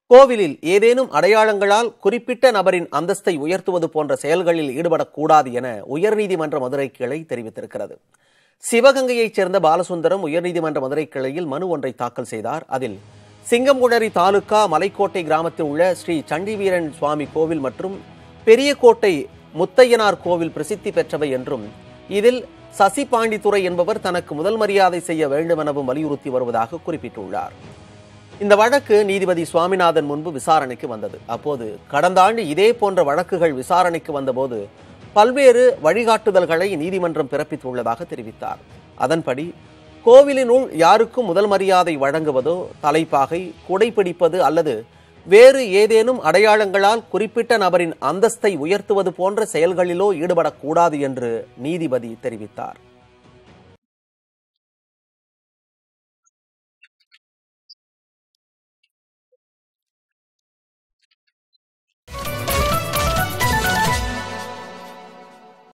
கோவிலில் ஏதேனும் அடையாளங்களால் குறிப்பிட்ட நபரின் அந்தஸ்தை உயர்த்துவது போன்ற செயல்களில் ஈடுபடக்கூடாது என உயர்நீதிமன்ற மதுரை கிளை தெரிவித்திருக்கிறது சிவகங்கையைச் சேர்ந்த பாலசுந்தரம் உயர்நீதிமன்ற மதுரை கிளையில் மனு ஒன்றை தாக்கல் செய்தார் அதில் சிங்கம்புணரி தாலுகா மலைக்கோட்டை கிராமத்தில் உள்ள ஸ்ரீ சண்டிவீரன் சுவாமி கோவில் மற்றும் பெரியகோட்டை முத்தையனார் கோவில் பிரசித்தி பெற்றவை என்றும் இதில் சசி பாண்டித்துறை என்பவர் தனக்கு முதல் மரியாதை செய்ய வேண்டுமெனவும் வலியுறுத்தி வருவதாக குறிப்பிட்டுள்ளார் இந்த வழக்கு நீதிபதி சுவாமிநாதன் முன்பு விசாரணைக்கு வந்தது அப்போது கடந்த ஆண்டு இதே போன்ற வழக்குகள் விசாரணைக்கு வந்தபோது பல்வேறு வழிகாட்டுதல்களை நீதிமன்றம் பிறப்பித்துள்ளதாக தெரிவித்தார் அதன்படி கோவிலினுள் யாருக்கும் முதல் மரியாதை வழங்குவதோ தலைப்பாகை குடைப்பிடிப்பது அல்லது வேறு ஏதேனும் அடையாளங்களால் குறிப்பிட்ட நபரின் அந்தஸ்தை உயர்த்துவது போன்ற செயல்களிலோ ஈடுபடக்கூடாது என்று நீதிபதி தெரிவித்தார்